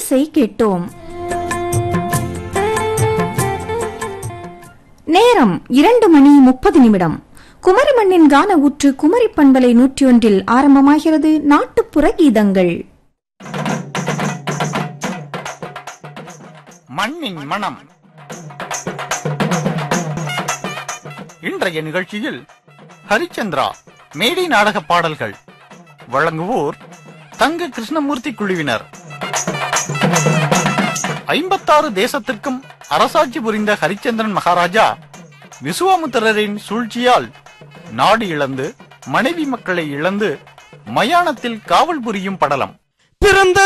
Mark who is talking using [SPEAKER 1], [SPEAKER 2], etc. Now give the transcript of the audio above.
[SPEAKER 1] இன்னிசை கேட்டோம் நேரம் இரண்டு மணி முப்பது நிமிடம் குமரி மண்ணின் கான ஊற்று குமரி பண்பலை நூற்றி ஒன்றில் ஆரம்பமாகிறது நாட்டுப்புற கீதங்கள்
[SPEAKER 2] மண்ணின் மனம் இன்றைய நிகழ்ச்சியில் ஹரிச்சந்திரா மேடை நாடக பாடல்கள் வழங்குவோர் தங்க கிருஷ்ணமூர்த்தி குழுவினர் ஐம்பத்தாறு தேசத்திற்கும் அரசாட்சி புரிந்த ஹரிச்சந்திரன் மகாராஜா விசுவாமுத்திரரின் சூழ்ச்சியால் நாடு இழந்து மனைவி மக்களை இழந்து மயானத்தில் காவல் புரியும் படலம்
[SPEAKER 3] பிறந்த